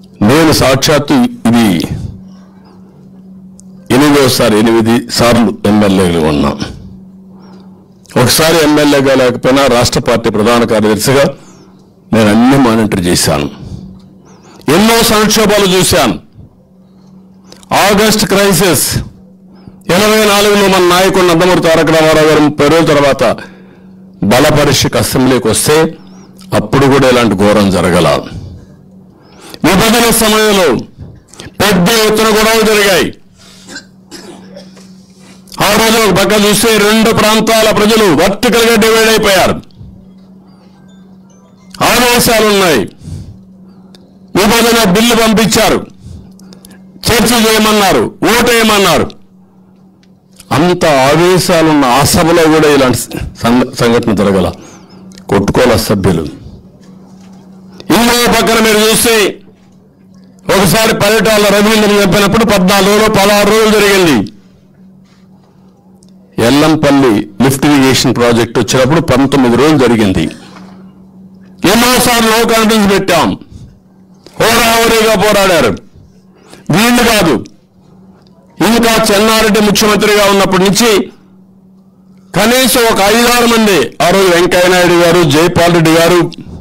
నేను సాక్షాత్తు ఇది ఎనిమిదోసారి ఎనిమిది సార్లు ఎమ్మెల్యేలు ఉన్నా ఒకసారి ఎమ్మెల్యేగా లేకపోయినా రాష్ట్ర పార్టీ ప్రధాన కార్యదర్శిగా నేను అన్ని మానిటర్ చేశాను ఎన్నో సంక్షోభాలు చూశాను ఆగస్ట్ క్రైసిస్ ఎనభై నాలుగులో మన నాయకుడు నందమూరి తారక రామారావు గారు ముప్పై రోజుల తర్వాత బలపరీక్షకు అసెంబ్లీకి వస్తే అప్పుడు కూడా ఇలాంటి ఘోరం జరగల విభజన సమయంలో పెద్ద ఎత్తున గొడవలు జరిగాయి ఆ రోజు ఒక పక్క చూస్తే రెండు ప్రాంతాల ప్రజలు వర్టికల్ గా డివైడ్ అయిపోయారు ఆవేశాలు ఉన్నాయి విభజన బిల్లు పంపించారు చర్చ చేయమన్నారు ఓటు వేయమన్నారు అంత ఆవేశాలున్న ఆ సభలో కూడా ఇలాంటి సంఘ- సంఘటన జరగల కొట్టుకోల సభ్యులు ఇంకో పక్కన మీరు చూస్తే ఒకసారి పర్యటనలో రవీంద్రని చెప్పినప్పుడు పద్నాలుగు రోజులు పదహారు రోజులు జరిగింది ఎల్లంపల్లి లిఫ్ట్ ఇరిగేషన్ ప్రాజెక్ట్ వచ్చినప్పుడు పంతొమ్మిది రోజులు జరిగింది ఎన్నోసార్లు నో కాన్ఫిడెన్స్ పెట్టాం హోరాహోరీగా పోరాడారు వీళ్ళు కాదు ఇంకా చెన్నారెడ్డి ముఖ్యమంత్రిగా ఉన్నప్పటి నుంచి కనీసం ఒక ఐదారు మంది ఆ రోజు వెంకయ్యనాయుడు గారు జైపాల్ రెడ్డి గారు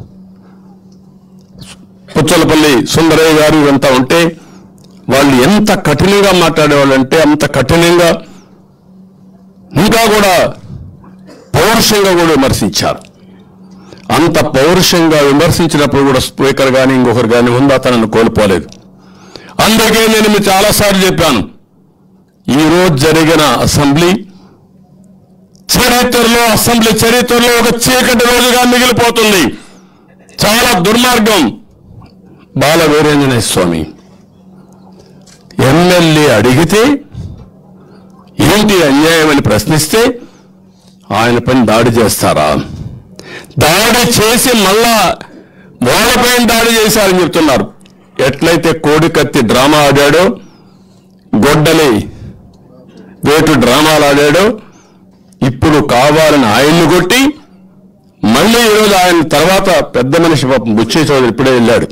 పుచ్చలపల్లి సుందరయ్య గారు ఇవంతా ఉంటే వాళ్ళు ఎంత కఠినంగా మాట్లాడేవాళ్ళు అంటే అంత కఠినంగా ఇంకా కూడా పౌరుషంగా కూడా విమర్శించారు అంత పౌరుషంగా విమర్శించినప్పుడు కూడా స్పీకర్ కానీ ఇంకొకరు కానీ హుందాతనను కోల్పోలేదు అందుకే నేను మీకు చాలాసార్లు చెప్పాను ఈ రోజు జరిగిన అసెంబ్లీ చరిత్రలో అసెంబ్లీ చరిత్రలో ఒక చీకటి రోజుగా మిగిలిపోతుంది చాలా దుర్మార్గం బాల వీరేంజనేయ స్వామి ఎమ్మెల్యే అడిగితే ఏంటి అన్యాయం అని ప్రశ్నిస్తే ఆయన పైన దాడి చేస్తారా దాడి చేసి మళ్ళా వాళ్ళపైన దాడి చేశారని చెప్తున్నారు ఎట్లయితే కోడి కత్తి డ్రామా ఆడాడో గొడ్డలి వేటు డ్రామాలు ఆడాడో ఇప్పుడు కావాలని ఆయన్ని కొట్టి మళ్ళీ ఈరోజు ఆయన తర్వాత పెద్ద మనిషి పాపం బుచ్చయ్య చౌదరి ఇప్పుడే వెళ్ళాడు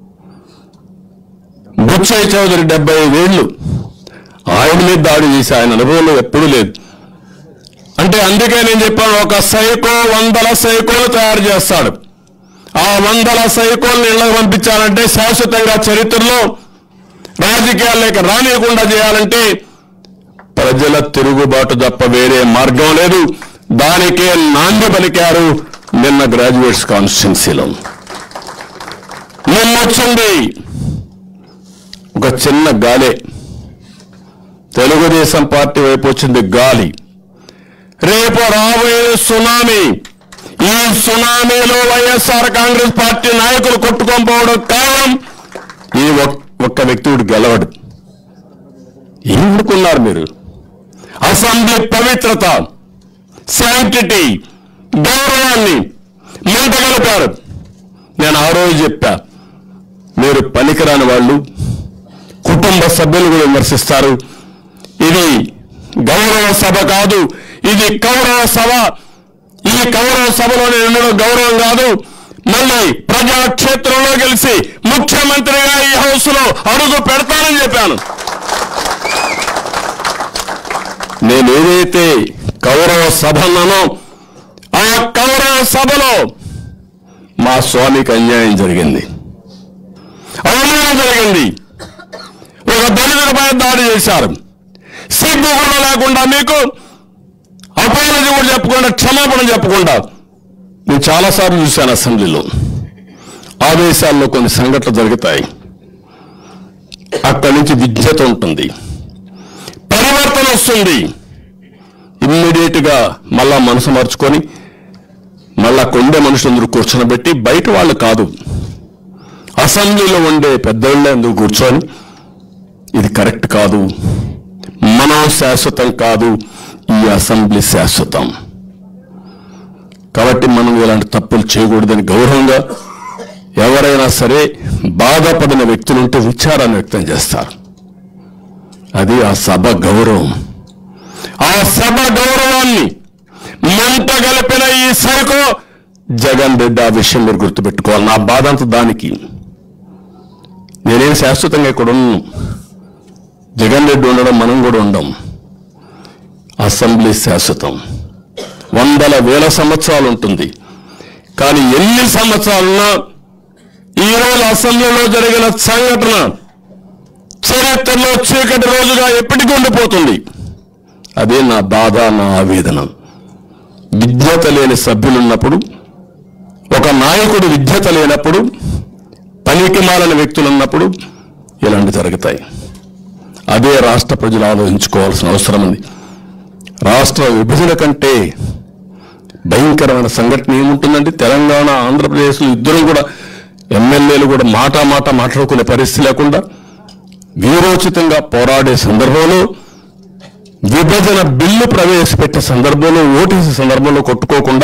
బుచ్చయ్య చౌదరి డెబ్బై ఐదేళ్లు ఆయన మీద దాడి చేసి ఆయన అనుభవంలో ఎప్పుడూ లేదు అంటే అందుకే నేను చెప్పాను ఒక సైకో వందల సైకోలు తయారు చేస్తాడు ఆ వందల సైకోల్ని ఇళ్ళకి పంపించాలంటే శాశ్వతంగా చరిత్రలో రాజకీయాల్లోకి రానియకుండా చేయాలంటే ప్రజల తిరుగుబాటు తప్ప వేరే మార్గం లేదు దానికే నాంది పలికారు నిన్న గ్రాడ్యుయేట్స్ కాన్స్టిట్యున్సీలో నిన్నొచ్చింది ఒక చిన్న గాలే తెలుగుదేశం పార్టీ వైపు వచ్చింది గాలి రేపు రాబోయే సునామీ ఈ సునామీలో వైఎస్ఆర్ కాంగ్రెస్ పార్టీ నాయకులు కొట్టుకోకపోవడం కారణం ఈ ఒక్- ఒక్క వ్యక్తుడు గెలవడు ఏమనుకున్నారు మీరు అసెంబ్లీ పవిత్రత శాంటిటీ గౌరవాన్ని మంట కలిపారు నేను ఆ రోజు చెప్పా మీరు పనికిరాని వాళ్ళు కుటుంబ సభ్యులు కూడా విమర్శిస్తారు ఇది గౌరవ సభ కాదు ఇది కౌరవ సభ ఈ కౌరవ సభలో నేను ఉండడం గౌరవం కాదు మళ్ళీ ప్రజాక్షేత్రంలో గెలిచి ముఖ్యమంత్రిగా ఈ హౌస్ లో అడుగు పెడతానని చెప్పాను నేను ఏదైతే కౌరవ సభ అన్నానో ఆ కౌరవ సభలో మా స్వామికి అన్యాయం జరిగింది అవమానం జరిగింది ఒక దళితులపై దాడి చేశారు సిగ్గు కూడా లేకుండా మీకు అపాలజీ కూడా చెప్పకుండా క్షమాపణ చెప్పకుండా నేను చాలాసార్లు చూశాను అసెంబ్లీలో ఆదేశాల్లో కొన్ని సంఘటనలు జరుగుతాయి అక్కడి నుంచి విద్యత ఉంటుంది పరివర్తన వస్తుంది ఇమ్మీడియట్ గా మళ్ళా మనసు మార్చుకొని మళ్ళా కొండే మనుషులందరూ కూర్చొనబెట్టి బయట వాళ్ళు కాదు అసెంబ్లీలో ఉండే పెద్దోళ్ళే అందుకు కూర్చొని ఇది కరెక్ట్ కాదు మనం శాశ్వతం కాదు ఈ అసెంబ్లీ శాశ్వతం కాబట్టి మనం ఇలాంటి తప్పులు చేయకూడదని గౌరవంగా ఎవరైనా సరే బాధపడిన వ్యక్తులుంటే విచారాన్ని వ్యక్తం చేస్తారు అది ఆ సభ గౌరవం ఆ సభ గౌరవాన్ని మంట గలిపిన ఈ సరుకు జగన్ రెడ్డి ఆ విషయం మీరు గుర్తుపెట్టుకోవాలి నా బాధ అంతా దానికి నేనేం శాశ్వతంగా ఇక్కడ ఉన్నాను జగన్ రెడ్డి ఉండడం మనం కూడా ఉండం అసెంబ్లీ శాశ్వతం వందల వేల సంవత్సరాలు ఉంటుంది కానీ ఎన్ని సంవత్సరాలున్నా ఈ రోజు అసెంబ్లీలో జరిగిన సంఘటన చరిత్రలో చీకటి రోజుగా ఎప్పటికీ ఉండిపోతుంది అదే నా బాధ నా ఆవేదన విజ్ఞత లేని సభ్యులున్నప్పుడు ఒక నాయకుడు విజ్ఞత లేనప్పుడు పనికి మాలిన వ్యక్తులు ఉన్నప్పుడు ఇలాంటి జరుగుతాయి అదే రాష్ట్ర ప్రజలు ఆలోచించుకోవాల్సిన అవసరం ఉంది రాష్ట్ర విభజన కంటే భయంకరమైన సంఘటన ఏముంటుందంటే తెలంగాణ ఆంధ్రప్రదేశ్లో ఇద్దరు కూడా ఎమ్మెల్యేలు కూడా మాట మాట మాట్లాడుకునే పరిస్థితి లేకుండా వీరోచితంగా పోరాడే సందర్భంలో విభజన బిల్లు ప్రవేశపెట్టే సందర్భంలో ఓటేసే సందర్భంలో కొట్టుకోకుండా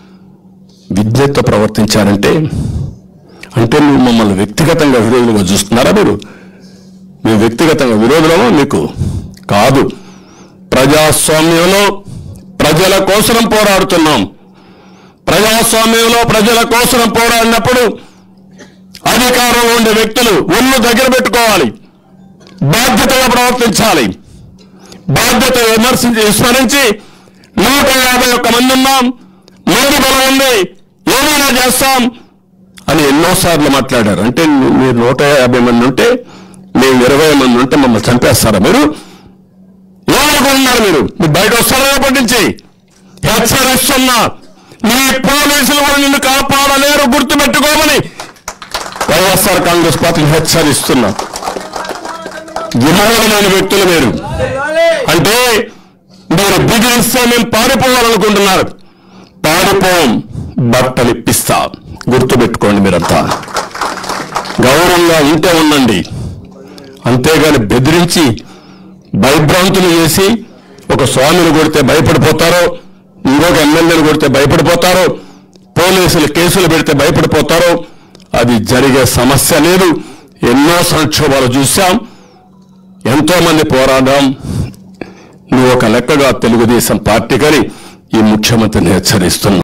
విజ్ఞత ప్రవర్తించారంటే అంటే మీరు మమ్మల్ని వ్యక్తిగతంగా విరోధులుగా చూస్తున్నారా మీరు మేము వ్యక్తిగతంగా విరోధులమా మీకు కాదు ప్రజాస్వామ్యంలో ప్రజల కోసం పోరాడుతున్నాం ప్రజాస్వామ్యంలో ప్రజల కోసం పోరాడినప్పుడు అధికారంలో ఉండే వ్యక్తులు ఒళ్ళు దగ్గర పెట్టుకోవాలి బాధ్యతగా ప్రవర్తించాలి బాధ్యత విమర్శించి విస్మరించి నూట యాభై ఒక్క మంది ఉన్నాం మంది బలం ఉంది ఏమైనా చేస్తాం అని ఎన్నోసార్లు మాట్లాడారు అంటే మీరు నూట యాభై మంది ఉంటే మేము ఇరవై మంది ఉంటే మమ్మల్ని చంపేస్తారా మీరు ఏమనుకుంటున్నారు మీరు మీరు బయట వస్తారా రేపటి నుంచి హెచ్చరిస్తున్నా నీ పోలీసులు కూడా నిన్ను కాపాడలేరు గుర్తుపెట్టుకోమని వైఎస్ఆర్ కాంగ్రెస్ పార్టీని హెచ్చరిస్తున్నా విమోహమైన వ్యక్తులు మీరు అంటే మీరు బిగిరిస్తే మేము పారిపోవాలనుకుంటున్నారు పారిపోం బట్టలు ఇప్పిస్తా గుర్తుపెట్టుకోండి మీరంతా గౌరవంగా ఉంటే ఉండండి అంతేగాని బెదిరించి భయభ్రాంతులు చేసి ఒక స్వామిని కొడితే భయపడిపోతారో ఇంకొక ఎమ్మెల్యేలు కొడితే భయపడిపోతారో పోలీసులు కేసులు పెడితే భయపడిపోతారో అది జరిగే సమస్య లేదు ఎన్నో సంక్షోభాలు చూశాం ఎంతో మంది పోరాడాం నువ్వు ఒక లెక్కగా తెలుగుదేశం పార్టీకని ఈ ముఖ్యమంత్రిని హెచ్చరిస్తున్నా